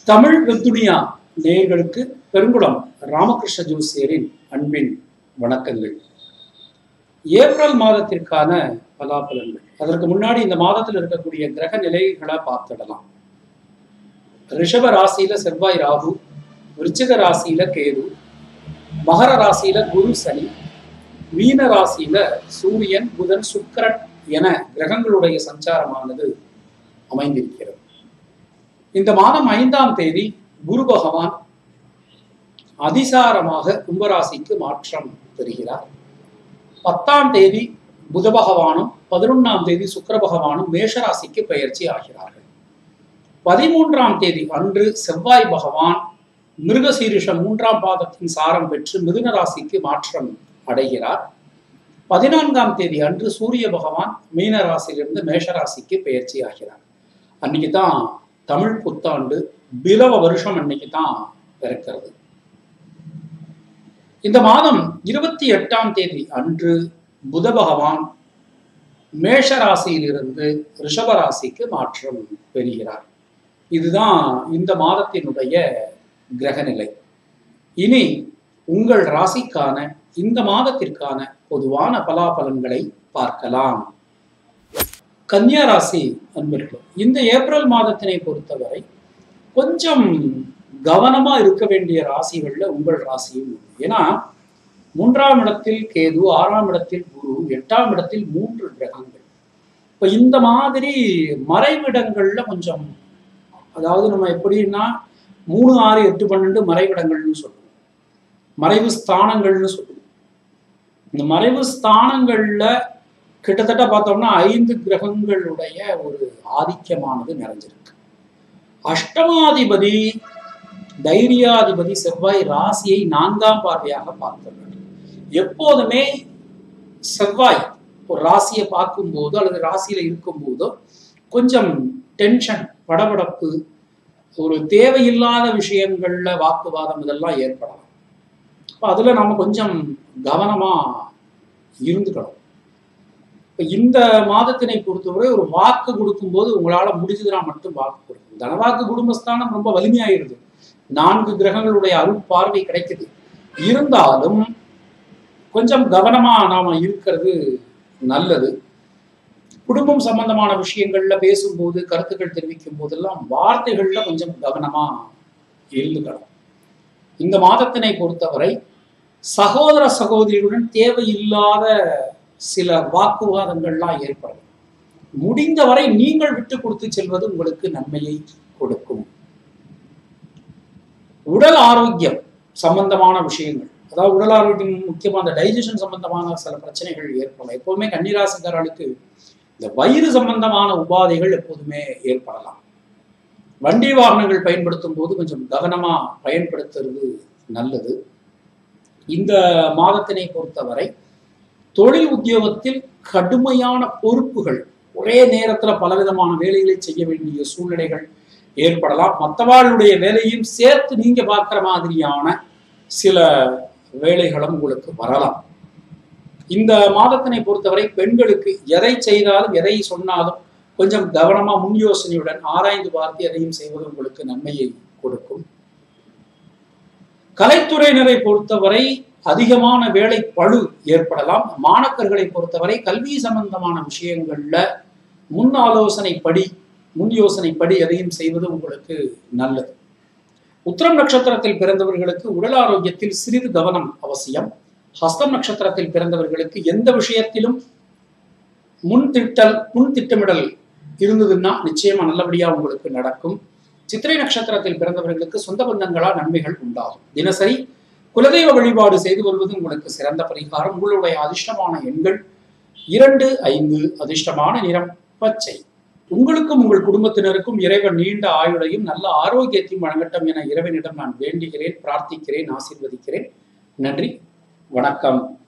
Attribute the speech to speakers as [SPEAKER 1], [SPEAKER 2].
[SPEAKER 1] தமிழ் வெத்துனியா நேயர்களுக்கு பெருங்குளம் ராமகிருஷ்ண ஜோசியரின் அன்பின் வணக்கங்கள் ஏப்ரல் மாதத்திற்கான பலாபலன்கள் அதற்கு முன்னாடி இந்த மாதத்தில் இருக்கக்கூடிய கிரக நிலைகளை பார்த்துடலாம் ரிஷப ராசியில செவ்வாய் ராகு விருச்சிக ராசியில கேது மகர ராசியில குரு சனி மீன ராசியில சூரியன் புதன் சுக்கிரன் என கிரகங்களுடைய சஞ்சாரமானது அமைந்திருக்கிறது இந்த மாதம் ஐந்தாம் தேதி குரு பகவான் அதிசாரமாக கும்பராசிக்கு மாற்றம் பெறுகிறார் பத்தாம் தேதி புத பகவானும் பதினொன்றாம் தேதி சுக்கிர பகவானும் மேஷராசிக்கு பெயர்ச்சி ஆகிறார்கள் பதிமூன்றாம் தேதி அன்று செவ்வாய் பகவான் மிருகசீரிஷம் மூன்றாம் பாதத்தின் சாரம் பெற்று மிதுன ராசிக்கு மாற்றம் அடைகிறார் பதினான்காம் தேதி அன்று சூரிய பகவான் மீன ராசியிலிருந்து மேஷராசிக்கு பெயர்ச்சி ஆகிறார் அன்னைக்கு தான் தமிழ் புத்தாண்டு பிலவ வருஷம் அன்னைக்கு தான் பிறக்கிறது இந்த மாதம் இருபத்தி எட்டாம் தேதி அன்று புத பகவான் மேஷ ராசியிலிருந்து ரிஷப ராசிக்கு மாற்றம் பெறுகிறார் இதுதான் இந்த மாதத்தினுடைய கிரகநிலை இனி உங்கள் ராசிக்கான இந்த மாதத்திற்கான பொதுவான பலாபலன்களை பார்க்கலாம் கன்னியா ராசி அன்பர்கள் இந்த ஏப்ரல் மாதத்தினை பொறுத்தவரை கொஞ்சம் கவனமா இருக்க வேண்டிய ராசிகள்ல உங்கள் ராசியும் ஒன்று. ஏன்னா மூன்றாம் இடத்தில் கேது ஆறாம் இடத்தில் குரு எட்டாம் இடத்தில் மூன்று கிரகங்கள் இப்ப இந்த மாதிரி மறைவிடங்கள்ல கொஞ்சம் அதாவது நம்ம எப்படின்னா மூணு ஆறு எட்டு பன்னெண்டு மறைவிடங்கள்னு சொல்லுவோம் மறைவு ஸ்தானங்கள்னு சொல்லுவோம் இந்த மறைவு ஸ்தானங்கள்ல கிட்டத்தட்ட பார்த்தோம்னா ஐந்து கிரகங்களுடைய ஒரு ஆதிக்கமானது நிறைஞ்சிருக்கு அஷ்டமாதிபதி தைரியாதிபதி செவ்வாய் ராசியை நான்காம் பார்வையாக பார்க்க வேண்டும் எப்போதுமே செவ்வாய் ஒரு ராசியை பார்க்கும்போதோ அல்லது ராசியில இருக்கும்போதோ கொஞ்சம் டென்ஷன் படபடப்பு ஒரு தேவையில்லாத விஷயங்கள்ல வாக்குவாதம் இதெல்லாம் ஏற்படலாம் அப்ப அதுல நம்ம கொஞ்சம் கவனமா இருந்துக்கணும் இப்ப இந்த மாதத்தினை பொறுத்தவரை ஒரு வாக்கு கொடுக்கும்போது உங்களால முடிஞ்சதுனா மட்டும் வாக்கு கொடுக்கும் தனவாக்கு குடும்பஸ்தானம் ரொம்ப வலிமையாயிருது நான்கு கிரகங்களுடைய அருள் பார்வை கிடைக்குது இருந்தாலும் கொஞ்சம் கவனமா நாம இருக்கிறது நல்லது குடும்பம் சம்பந்தமான விஷயங்கள்ல பேசும்போது கருத்துக்கள் தெரிவிக்கும் போதெல்லாம் வார்த்தைகள்ல கொஞ்சம் கவனமா இருந்துக்கணும் இந்த மாதத்தினை பொறுத்தவரை சகோதர சகோதரிகளுடன் தேவையில்லாத சில வாக்குவாதங்கள்லாம் ஏற்படும் முடிந்தவரை நீங்கள் விட்டு கொடுத்து செல்வது உங்களுக்கு நன்மையை கொடுக்கும் உடல் ஆரோக்கியம் சம்பந்தமான விஷயங்கள் அதாவது உடல் ஆரோக்கியம் முக்கியமா அந்த டைஜஷன் சம்பந்தமான சில பிரச்சனைகள் ஏற்படலாம் எப்போதுமே கன்னிராசிக்காரர்களுக்கு இந்த வயிறு சம்பந்தமான உபாதைகள் எப்போதுமே ஏற்படலாம் வண்டி வாகனங்கள் பயன்படுத்தும் போது கொஞ்சம் கவனமா பயன்படுத்துறது நல்லது இந்த மாதத்தினை பொறுத்தவரை தொழில் உத்தியோகத்தில் கடுமையான பொறுப்புகள் ஒரே நேரத்துல பலவிதமான வேலைகளை செய்ய வேண்டிய சூழ்நிலைகள் ஏற்படலாம் மற்றவாளுடைய வேலையும் சேர்த்து நீங்க பார்க்குற மாதிரியான சில வேலைகளும் உங்களுக்கு வரலாம் இந்த மாதத்தினை பொறுத்தவரை பெண்களுக்கு எதை செய்தாலும் எதை சொன்னாலும் கொஞ்சம் கவனமா முன் யோசனையுடன் ஆராய்ந்து பார்த்து எதையும் செய்வது உங்களுக்கு நன்மையை கொடுக்கும் கலைத்துறையினரை பொறுத்தவரை அதிகமான வேலை பழு ஏற்படலாம் மாணக்கர்களை பொறுத்தவரை கல்வி சம்பந்தமான விஷயங்கள்ல முன் ஆலோசனைப்படி முன் யோசனைப்படி எதையும் செய்வது உங்களுக்கு நல்லது உத்திரம் நட்சத்திரத்தில் பிறந்தவர்களுக்கு உடல் ஆரோக்கியத்தில் சிறிது கவனம் அவசியம் ஹஸ்தம் நட்சத்திரத்தில் பிறந்தவர்களுக்கு எந்த விஷயத்திலும் முன் திட்டல் முன் திட்டமிடல் இருந்ததுன்னா நிச்சயமா நல்லபடியா உங்களுக்கு நடக்கும் சித்திரை நட்சத்திரத்தில் பிறந்தவர்களுக்கு சொந்த பந்தங்களால் நன்மைகள் உண்டாகும் தினசரி குலதெய்வ வழிபாடு செய்து வருவது உங்களுக்கு சிறந்த பரிகாரம் உங்களுடைய அதிர்ஷ்டமான எண்கள் இரண்டு ஐந்து அதிர்ஷ்டமான நிறம் பச்சை உங்களுக்கும் உங்கள் குடும்பத்தினருக்கும் இறைவன் நீண்ட ஆயுளையும் நல்ல ஆரோக்கியத்தையும் வழங்கட்டும் என இறைவனிடம் நான் வேண்டுகிறேன் பிரார்த்திக்கிறேன் ஆசீர்வதிக்கிறேன் நன்றி வணக்கம்